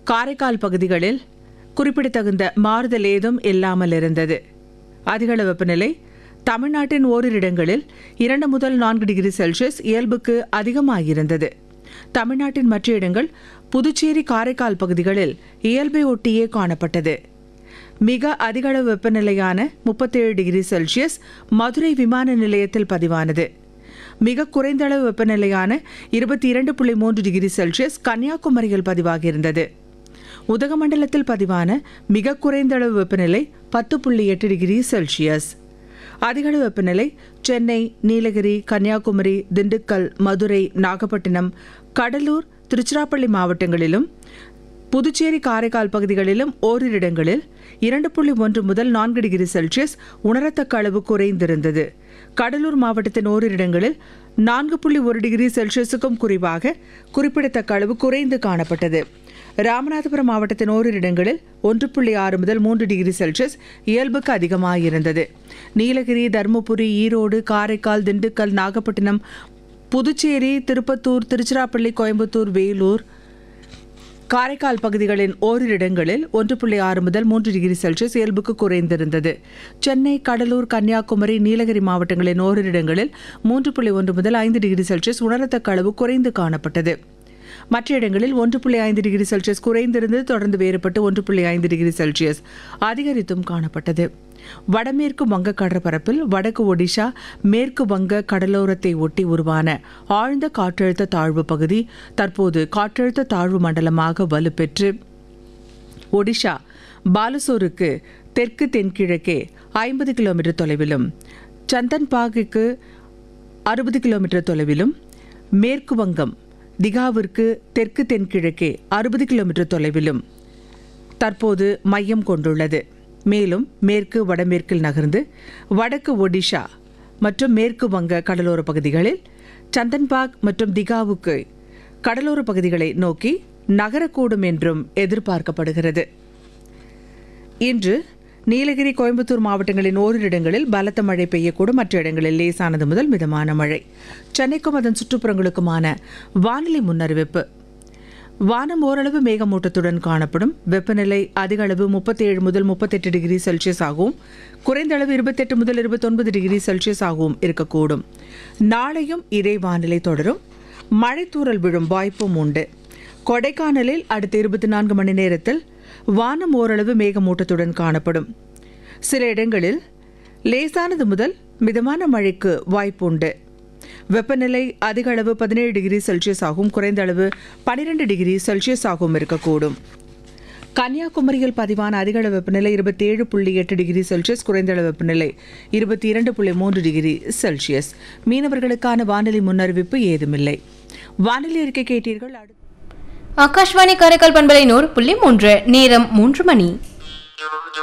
காரைக்கால் பகுதிகளில் குறிப்பிடத்தகுந்த மாறுதல் ஏதும் இல்லாமல் இருந்தது அதிகள வெப்பநிலை தமிழ்நாட்டின் ஓரிரு இடங்களில் இரண்டு முதல் நான்கு டிகிரி செல்சியஸ் இயல்புக்கு அதிகமாகியிருந்தது தமிழ்நாட்டின் மற்ற இடங்கள் புதுச்சேரி காரைக்கால் பகுதிகளில் இயல்பை ஒட்டியே காணப்பட்டது மிக அதிகளவு வெப்பநிலையான முப்பத்தேழு டிகிரி செல்சியஸ் மதுரை விமான நிலையத்தில் பதிவானது மிக குறைந்த அளவு வெப்பநிலையான இருபத்தி இரண்டு புள்ளி மூன்று டிகிரி செல்சியஸ் கன்னியாகுமரியில் பதிவாகியிருந்தது உதகமண்டலத்தில் பதிவான மிக குறைந்த அளவு வெப்பநிலை பத்து புள்ளி எட்டு டிகிரி செல்சியஸ் அதிகளவு வெப்பநிலை சென்னை நீலகிரி கன்னியாகுமரி திண்டுக்கல் மதுரை நாகப்பட்டினம் கடலூர் திருச்சிராப்பள்ளி மாவட்டங்களிலும் புதுச்சேரி காரைக்கால் பகுதிகளிலும் ஓரிரு இடங்களில் இரண்டு புள்ளி ஒன்று முதல் நான்கு டிகிரி செல்சியஸ் உணரத்தக்க அளவு குறைந்திருந்தது கடலூர் மாவட்டத்தின் ஓரிரு இடங்களில் நான்கு புள்ளி ஒரு டிகிரி செல்சியஸுக்கும் குறைவாக குறிப்பிடத்தக்க அளவு குறைந்து காணப்பட்டது ராமநாதபுரம் மாவட்டத்தின் ஓரிரு இடங்களில் ஒன்று புள்ளி ஆறு முதல் மூன்று டிகிரி செல்சியஸ் இயல்புக்கு அதிகமாயிருந்தது நீலகிரி தருமபுரி ஈரோடு காரைக்கால் திண்டுக்கல் நாகப்பட்டினம் புதுச்சேரி திருப்பத்தூர் திருச்சிராப்பள்ளி கோயம்புத்தூர் வேலூர் காரைக்கால் பகுதிகளின் ஓரிரு இடங்களில் ஒன்று புள்ளி ஆறு முதல் மூன்று டிகிரி செல்சியஸ் இயல்புக்கு குறைந்திருந்தது சென்னை கடலூர் கன்னியாகுமரி நீலகிரி மாவட்டங்களின் ஓரிரு இடங்களில் மூன்று புள்ளி ஒன்று முதல் ஐந்து டிகிரி செல்சியஸ் உணரத்தக்க அளவு குறைந்து காணப்பட்டது மற்ற இடங்களில் ஒன்று புள்ளி ஐந்து டிகிரி செல்சியஸ் குறைந்திருந்து தொடர்ந்து வேறுபட்டு ஒன்று புள்ளி ஐந்து டிகிரி செல்சியஸ் அதிகரித்தும் காணப்பட்டது வடமேற்கு வங்க கடற்பரப்பில் வடக்கு ஒடிஷா மேற்கு வங்க கடலோரத்தை ஒட்டி உருவான ஆழ்ந்த காற்றழுத்த தாழ்வு பகுதி தற்போது காற்றழுத்த தாழ்வு மண்டலமாக வலுப்பெற்று ஒடிஷா பாலசோருக்கு தெற்கு தென்கிழக்கே ஐம்பது கிலோமீட்டர் தொலைவிலும் சந்தன்பாகுக்கு அறுபது கிலோமீட்டர் தொலைவிலும் மேற்கு வங்கம் திகாவிற்கு தெற்கு தென்கிழக்கே அறுபது கிலோமீட்டர் தொலைவிலும் தற்போது மையம் கொண்டுள்ளது மேலும் மேற்கு வடமேற்கில் நகர்ந்து வடக்கு ஒடிஷா மற்றும் மேற்கு வங்க கடலோர பகுதிகளில் சந்தன்பாக் மற்றும் திகாவுக்கு கடலோர பகுதிகளை நோக்கி நகரக்கூடும் என்றும் எதிர்பார்க்கப்படுகிறது இன்று நீலகிரி கோயம்புத்தூர் மாவட்டங்களின் ஓரிரு இடங்களில் பலத்த மழை பெய்யக்கூடும் மற்ற இடங்களில் லேசானது முதல் மிதமான மழை சென்னைக்கும் அதன் சுற்றுப்புறங்களுக்குமான வானிலை முன்னறிவிப்பு வானம் ஓரளவு மேகமூட்டத்துடன் காணப்படும் வெப்பநிலை அதிக அளவு முப்பத்தி ஏழு முதல் முப்பத்தெட்டு டிகிரி செல்சியஸ் ஆகவும் குறைந்த அளவு இருபத்தெட்டு முதல் இருபத்தொன்பது டிகிரி செல்சியஸ் ஆகவும் இருக்கக்கூடும் நாளையும் இதே வானிலை தொடரும் மழைத்தூறல் விழும் வாய்ப்பும் உண்டு கொடைக்கானலில் அடுத்த இருபத்தி நான்கு மணி நேரத்தில் வானம் ஓரளவு மேகமூட்டத்துடன் காணப்படும் சில இடங்களில் லேசானது முதல் மிதமான மழைக்கு வாய்ப்புண்டு வெப்பநிலை அதிக அளவு பதினேழு டிகிரி செல்சியஸ் ஆகவும் குறைந்த அளவு பனிரெண்டு டிகிரி செல்சியஸ் ஆகவும் இருக்கக்கூடும் கன்னியாகுமரியில் பதிவான அதிக அளவு வெப்பநிலை இருபத்தி ஏழு புள்ளி எட்டு டிகிரி செல்சியஸ் குறைந்த அளவு வெப்பநிலை இருபத்தி இரண்டு புள்ளி மூன்று டிகிரி செல்சியஸ் மீனவர்களுக்கான வானிலை முன்னறிவிப்பு ஏதுமில்லை வானிலை அறிக்கை கேட்டீர்கள் அடுத்து ஆகாஷ்வாணி காரைக்கால் பண்பலை நூறு புள்ளி மூன்று நேரம் மூன்று மணி